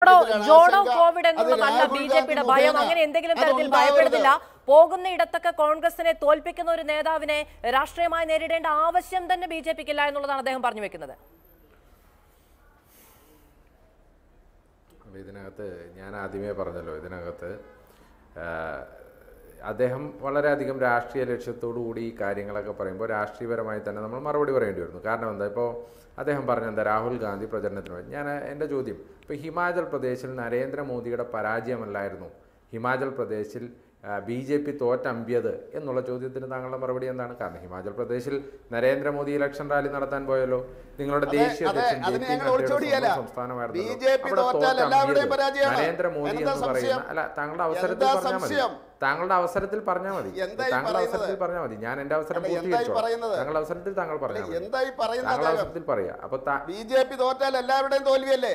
ജോഡോ വിഷയത്തിലാണ് ജോഡോ ആശങ്ക. കോവിഡ് അത് എന്നുള്ളതല്ല രാഹുൽ ബി ജെ പിയുടെ ഗാന്ധി ഭയം മുഖേന അങ്ങനെ എന്തെങ്കിലും തരത്തിൽ അതുണ്ടാവരുത്. ഭയപ്പെടുന്നില്ല പോകുന്ന ഇടത്തൊക്കെ കോൺഗ്രസിനെ തോൽപ്പിക്കുന്ന ഒരു നേതാവിനെ രാഷ്ട്രീയമായി നേരിടേണ്ട ആവശ്യം തന്നെ ബി ജെ പിക്കില്ല എന്നുള്ളതാണ് അദ്ദേഹം പറഞ്ഞു വെക്കുന്നത് അപ്പോൾ ഇതിനകത്ത് ഞാൻ ആദ്യമേ പറഞ്ഞല്ലോ ഇതിനകത്ത് ആ, അദ്ദേഹം വളരെയധികം രാഷ്ട്രീയ ലക്ഷ്യത്തോടു കൂടി ഈ കാര്യങ്ങളൊക്കെ പറയുമ്പോൾ രാഷ്ട്രീയപരമായി തന്നെ നമ്മൾ മറുപടി പറയേണ്ടി വരുന്നു കാരണം എന്താ ഇപ്പോൾ അദ്ദേഹം പറഞ്ഞ എന്താ രാഹുൽ ഗാന്ധി പ്രചരണത്തിന് വേണ്ടി ഞാൻ എൻ്റെ ചോദ്യം ഇപ്പോൾ ഹിമാചൽ പ്രദേശിൽ നരേന്ദ്രമോദിയുടെ പരാജയമല്ലായിരുന്നു ഹിമാചൽ പ്രദേശിൽ ബി ജെ പി തോറ്റമ്പിയത് എന്നുള്ള ചോദ്യത്തിന് താങ്കളുടെ മറുപടി എന്താണ് കാരണം ഹിമാചൽ പ്രദേശിൽ നരേന്ദ്രമോദി ഇലക്ഷൻ റാലി നടത്താൻ പോയല്ലോ നിങ്ങളുടെ അതെ, ദേശീയ അതെ, അധ്യക്ഷൻ അതിന് ജെ പി ഞങ്ങൾ നഡ്ഡയുടെ ഒളിച്ചോടിയല്ല. സ്വന്തം സംസ്ഥാനമായിരുന്നല്ലോ. BJP അവിടെ തോറ്റാൽ തോറ്റ എല്ലാവരുടെയും അമ്പിയത് പരാജയമാണ്. നരേന്ദ്രമോദി എന്താ എന്ന് പറയുന്ന സംശയം? അല്ല താങ്കളുടെ അവസരത്തിൽ എന്താ പറഞ്ഞാൽ മതി സംശയം? താങ്കളുടെ അവസരത്തിൽ പറഞ്ഞാൽ മതി എന്തായി താങ്കളുടെ പറയുന്നത്? അവസരത്തിൽ പറഞ്ഞാൽ മതി ഞാൻ എന്റെ അവസരം അല്ല, എന്തായി പൂർത്തീകരിച്ചോളാം പറയുന്നത്? താങ്കളുടെ അവസരത്തിൽ താങ്കൾ പറഞ്ഞാൽ മതി എന്തായി പറയുന്നത് താങ്കളുടെ അദ്ദേഹം? അവസരത്തിൽ പറയാ അപ്പൊ താ- ബി ജെ പി തോറ്റാൽ എല്ലാവരുടെയും തോൽവിയല്ലേ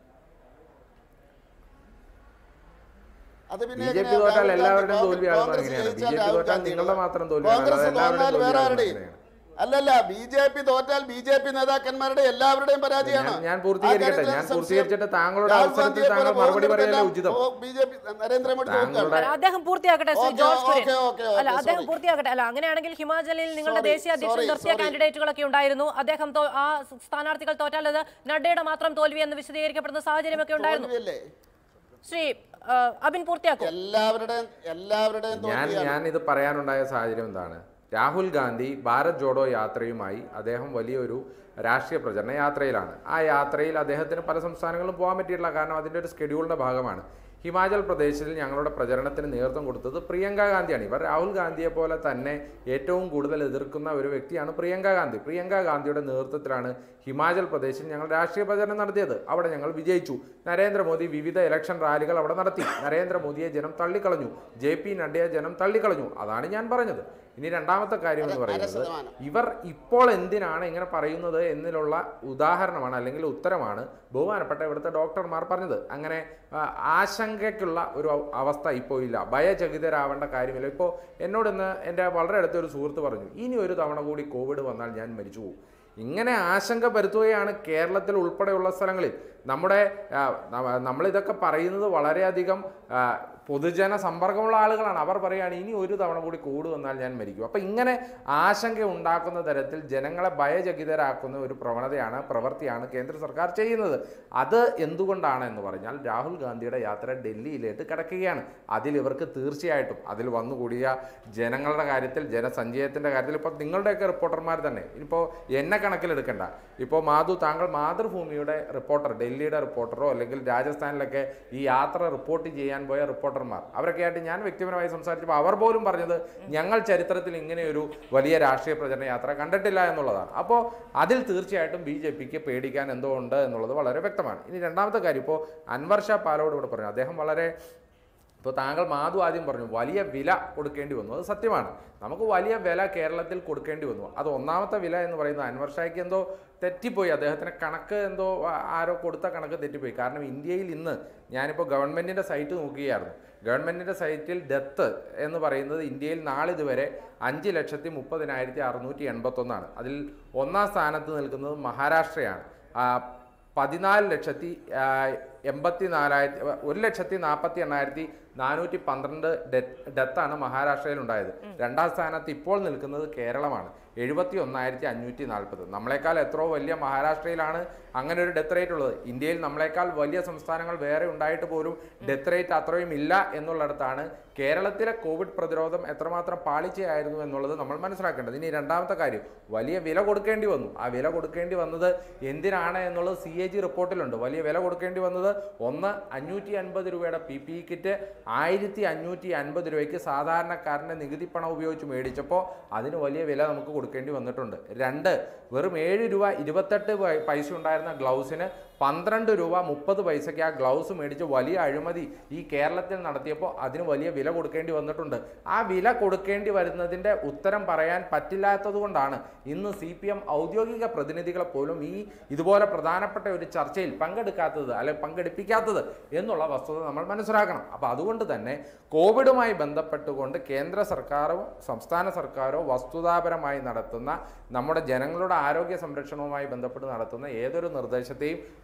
അത് പിന്നെ ബി ജെ പി എങ്ങനെയാ? തോറ്റാൽ രാഹുൽ എല്ലാവരുടെയും ഗാന്ധി തോൽവിയാണെന്ന് കോൺഗ്രസ് എങ്ങനെയാണ് ബി ജയിച്ചാൽ ജെ പി രാഹുൽ തോറ്റാൽ ഗാന്ധി നിങ്ങളുടെ മാത്രം തോൽവിയാണ് കോൺഗ്രസ് അല്ലാതെ തോന്നാൽ എല്ലാവരുടെയും വേറെ തോൽവിയാണെന്ന് ആരുടെയും എങ്ങനെയാണ്? അല്ലല്ല ബി ജെ പി തോറ്റാൽ ബി ജെ പി നേതാക്കന്മാരുടെ എല്ലാവരുടെയും പരാജയമാണ് ഞാൻ- ഞാൻ പൂർത്തീകരിക്കട്ടെ. ഞാൻ പൂർത്തീകരിച്ചിട്ട് താങ്കളുടെ അവസരത്തിൽ താങ്കൾ മറുപടി പറയലേ ഉചിതം. ബി ജെ പി നരേന്ദ്രമോദി താങ്കളുടെ- തോൽക്കുകയാണ്. അല്ല, അദ്ദേഹം പൂർത്തിയാക്കട്ടെ Shri okay, George Kurien okay, okay, അല്ല ഓക്കേ, അദ്ദേഹം sorry. പൂർത്തിയാക്കട്ടെ അല്ല അങ്ങനെയാണെങ്കിൽ ഹിമാചലിൽ നിങ്ങളുടെ Sorry, ദേശീയ അധ്യക്ഷൻ sorry, നിർത്തിയ sorry. കാൻഡിഡേറ്റുകളൊക്കെ ഉണ്ടായിരുന്നു അദ്ദേഹം തോ- ആ സ്ഥാനാർത്ഥികൾ തോറ്റാൽ അത് നഡ്ഡയുടെ മാത്രം തോൽവി എന്ന് വിശദീകരിക്കപ്പെടുന്ന സാഹചര്യമൊക്കെ ഉണ്ടായിരുന്നു തോൽവിയല്ലേ ശ്രീ ആ, അബിൻ പൂർത്തിയാക്കും എല്ലാവരുടെയും എല്ലാവരുടെയും ഞാൻ തോൽവിയാണ് ഞാൻ ഇത് പറയാനുണ്ടായ സാഹചര്യം എന്താണ് രാഹുൽ ഗാന്ധി ഭാരത് ജോഡോ യാത്രയുമായി അദ്ദേഹം വലിയൊരു രാഷ്ട്രീയ പ്രചരണ യാത്രയിലാണ് ആ യാത്രയിൽ അദ്ദേഹത്തിന് പല സംസ്ഥാനങ്ങളിലും പോകാൻ പറ്റിയിട്ടില്ല കാരണം അതിൻ്റെ ഒരു സ്കെഡ്യൂളിൻ്റെ ഭാഗമാണ് ഹിമാചൽ പ്രദേശിൽ ഞങ്ങളുടെ പ്രചരണത്തിന് നേതൃത്വം കൊടുത്തത് പ്രിയങ്ക ഗാന്ധിയാണ് ഇവർ രാഹുൽ ഗാന്ധിയെ പോലെ തന്നെ ഏറ്റവും കൂടുതൽ എതിർക്കുന്ന ഒരു വ്യക്തിയാണ് പ്രിയങ്ക ഗാന്ധി പ്രിയങ്ക ഗാന്ധിയുടെ നേതൃത്വത്തിലാണ് ഹിമാചൽ പ്രദേശിൽ ഞങ്ങൾ രാഷ്ട്രീയ പ്രചരണം നടത്തിയത് അവിടെ ഞങ്ങൾ വിജയിച്ചു നരേന്ദ്രമോദി വിവിധ ഇലക്ഷൻ റാലികൾ അവിടെ നടത്തി നരേന്ദ്രമോദിയെ ജനം തള്ളിക്കളഞ്ഞു ജെ പി നഡ്ഡയെ ജനം തള്ളിക്കളഞ്ഞു അതാണ് ഞാൻ പറഞ്ഞത് ഇനി രണ്ടാമത്തെ കാര്യം എന്ന് പറയുന്നത് ശതമാനം. ഇവർ ഇപ്പോൾ എന്തിനാണ് ഇങ്ങനെ പറയുന്നത് എന്നതിലുള്ള ഉദാഹരണമാണ് അല്ലെങ്കിൽ ഉത്തരമാണ് ബഹുമാനപ്പെട്ട ഇവിടുത്തെ ഡോക്ടർമാർ പറഞ്ഞത് അങ്ങനെ ആ, ആശങ്കയ്ക്കുള്ള ഒരു അവ- അവസ്ഥ ഇപ്പോൾ ഇല്ല ഭയചകിതരാവേണ്ട കാര്യമില്ല ഇപ്പോൾ എന്നോട് ഇന്ന് എൻ്റെ വളരെ അടുത്ത ഒരു സുഹൃത്ത് പറഞ്ഞു ഇനി ഒരു തവണ കൂടി കോവിഡ് വന്നാൽ ഞാൻ മരിച്ചു പോകും ഇങ്ങനെ ആശങ്ക പരത്തുകയാണ് കേരളത്തിൽ ഉൾപ്പെടെയുള്ള സ്ഥലങ്ങളിൽ നമ്മുടെ ആ, ന- നമ്മളിതൊക്കെ പറയുന്നത് വളരെയധികം ആ, പൊതുജന സമ്പർക്കമുള്ള ആളുകളാണ് അവർ പറയുകയാണ് ഇനി ഒരു തവണ കൂടി കോവിഡ് വന്നാൽ ഞാൻ മരിക്കും അപ്പം ഇങ്ങനെ ആശങ്ക ഉണ്ടാക്കുന്ന തരത്തിൽ ജനങ്ങളെ ഭയചകിതരാക്കുന്ന ഒരു പ്രവണതയാണ് പ്രവൃത്തിയാണ് കേന്ദ്ര സർക്കാർ ചെയ്യുന്നത് അത് എന്തുകൊണ്ടാണ് എന്ന് പറഞ്ഞാൽ രാഹുൽ ഗാന്ധിയുടെ യാത്ര ഡൽഹിയിലേക്ക് കിടക്കുകയാണ് അതിൽ ഇവർക്ക് തീർച്ചയായിട്ടും അതിൽ വന്നുകൂടിയ ജനങ്ങളുടെ കാര്യത്തിൽ ജനസഞ്ചയത്തിൻ്റെ കാര്യത്തിൽ ഇപ്പോൾ നിങ്ങളുടെയൊക്കെ റിപ്പോർട്ടർമാർ തന്നെ ഇപ്പോൾ എന്നെ കണക്കിലെടുക്കണ്ട ഇപ്പോൾ മാധു താങ്കൾ മാതൃഭൂമിയുടെ റിപ്പോർട്ടർ ഡൽഹിയുടെ റിപ്പോർട്ടറോ അല്ലെങ്കിൽ രാജസ്ഥാനിലൊക്കെ ഈ യാത്ര റിപ്പോർട്ട് ചെയ്യാൻ പോയ റിപ്പോർട്ടർമാർ അവരൊക്കെ ആയിട്ട് ഞാൻ വ്യക്തിപരമായി സംസാരിച്ചപ്പോൾ അവർ പോലും പറഞ്ഞത് ഞങ്ങൾ ചരിത്രത്തിൽ ഇങ്ങനെ ഒരു വലിയ രാഷ്ട്രീയ പ്രചരണ യാത്ര കണ്ടിട്ടില്ല എന്നുള്ളതാണ് അപ്പോൾ അതിൽ തീർച്ചയായിട്ടും ബി ജെ പിക്ക് പേടിക്കാൻ എന്തോ ഉണ്ട് എന്നുള്ളത് വളരെ വ്യക്തമാണ് ഇനി രണ്ടാമത്തെ കാര്യം ഇപ്പോൾ അൻവർ ഷാ പാലോട് ഇവിടെ പറഞ്ഞു അദ്ദേഹം വളരെ ഇപ്പോൾ താങ്കൾ മാധു ആദ്യം പറഞ്ഞു വലിയ വില കൊടുക്കേണ്ടി വന്നു അത് സത്യമാണ് നമുക്ക് വലിയ വില കേരളത്തിൽ കൊടുക്കേണ്ടി വന്നു അത് ഒന്നാമത്തെ വില എന്ന് പറയുന്നത് അൻവർ ഷായ്ക്ക് എന്തോ തെറ്റിപ്പോയി അദ്ദേഹത്തിന് കണക്ക് എന്തോ ആ- ആരോ കൊടുത്ത കണക്ക് തെറ്റിപ്പോയി കാരണം ഇന്ത്യയിൽ ഇന്ന് ഞാനിപ്പോൾ ഗവൺമെൻറ്റിൻ്റെ സൈറ്റ് നോക്കുകയായിരുന്നു ഗവൺമെൻറ്റിൻ്റെ സൈറ്റിൽ ഡെത്ത് എന്ന് പറയുന്നത് ഇന്ത്യയിൽ നാളിതുവരെ അഞ്ച് ലക്ഷത്തി മുപ്പതിനായിരത്തി അറുന്നൂറ്റി എൺപത്തൊന്നാണ് അതിൽ ഒന്നാം സ്ഥാനത്ത് നിൽക്കുന്നത് മഹാരാഷ്ട്രയാണ് ആ, പതിനാല് ലക്ഷത്തി ആ, എൺപത്തി നാലായിരത്തി ഒരു ലക്ഷത്തി നാൽപ്പത്തി എണ്ണായിരത്തി നാനൂറ്റി പന്ത്രണ്ട് ഡെത്താണ് മഹാരാഷ്ട്രയിൽ ഉണ്ടായത് രണ്ടാം സ്ഥാനത്ത് ഇപ്പോൾ നിൽക്കുന്നത് കേരളമാണ് എഴുപത്തി ഒന്നായിരത്തി അഞ്ഞൂറ്റി നാൽപ്പത് നമ്മളെക്കാൾ എത്രയോ വലിയ മഹാരാഷ്ട്രയിലാണ് അങ്ങനെ ഒരു ഡെത്ത് റേറ്റ് ഉള്ളത് ഇന്ത്യയിൽ നമ്മളെക്കാൾ വലിയ സംസ്ഥാനങ്ങൾ വേറെ ഉണ്ടായിട്ട് പോലും ഡെത്ത് റേറ്റ് അത്രയും ഇല്ല എന്നുള്ളിടത്താണ് കേരളത്തിലെ കോവിഡ് പ്രതിരോധം എത്രമാത്രം പാളിച്ചയായിരുന്നു എന്നുള്ളത് നമ്മൾ മനസ്സിലാക്കേണ്ടത് ഇനി രണ്ടാമത്തെ കാര്യം വലിയ വില കൊടുക്കേണ്ടി വന്നു ആ വില കൊടുക്കേണ്ടി വന്നത് എന്തിനാണ് എന്നുള്ളത് സി എ ജി റിപ്പോർട്ടിലുണ്ട് വലിയ വില കൊടുക്കേണ്ടി വന്നത് ഒന്ന് അഞ്ഞൂറ്റി അൻപത് രൂപയുടെ പി പി ഇ കിറ്റ് ആയിരത്തി അഞ്ഞൂറ്റി അൻപത് രൂപയ്ക്ക് സാധാരണക്കാരൻ്റെ നികുതി പണം ഉപയോഗിച്ച് മേടിച്ചപ്പോൾ അതിന് വലിയ വില നമുക്ക് കൊടുക്കേണ്ടി വന്നിട്ടുണ്ട് രണ്ട് വെറും ഏഴ് രൂപ ഇരുപത്തെട്ട് പൈ- പൈസ ഉണ്ടായിരുന്ന ഗ്ലൗസിന് പന്ത്രണ്ട് രൂപ മുപ്പത് പൈസയ്ക്ക് ആ ഗ്ലൗസ് മേടിച്ച് വലിയ അഴിമതി ഈ കേരളത്തിൽ നടത്തിയപ്പോൾ അതിന് വലിയ വില കൊടുക്കേണ്ടി വന്നിട്ടുണ്ട് ആ വില കൊടുക്കേണ്ടി വരുന്നതിൻ്റെ ഉത്തരം പറയാൻ പറ്റില്ലാത്തത് കൊണ്ടാണ് ഇന്ന് സി പി എം ഔദ്യോഗിക പ്രതിനിധികളെ പോലും ഈ ഇതുപോലെ പ്രധാനപ്പെട്ട ഒരു ചർച്ചയിൽ പങ്കെടുക്കാത്തത് അല്ലെ പങ്കെടുപ്പിക്കാത്തത് എന്നുള്ള വസ്തുത നമ്മൾ മനസ്സിലാക്കണം അപ്പോൾ അതുകൊണ്ട് തന്നെ കോവിഡുമായി ബന്ധപ്പെട്ടുകൊണ്ട് കേന്ദ്ര സർക്കാരോ സംസ്ഥാന സർക്കാരോ വസ്തുതാപരമായി നടത്തുന്ന നമ്മുടെ ജനങ്ങളുടെ ആരോഗ്യ സംരക്ഷണവുമായി ബന്ധപ്പെട്ട് നടത്തുന്ന ഏതൊരു നിർദ്ദേശത്തെയും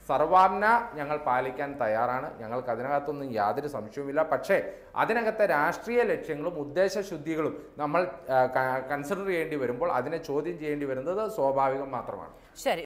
സർവാംന ഞങ്ങൾ പാലിക്കാൻ തയ്യാറാണ് ഞങ്ങൾക്ക് അതിനകത്തൊന്നും യാതൊരു സംശയവുമില്ല പക്ഷേ അതിനകത്തെ രാഷ്ട്രീയ ലക്ഷ്യങ്ങളും ഉദ്ദേശശുദ്ധികളും നമ്മൾ കൺസിഡർ ചെയ്യേണ്ടി വരുമ്പോൾ അതിനെ ചോദ്യം ചെയ്യേണ്ടി വരുന്നത് സ്വാഭാവികം മാത്രമാണ് ശരി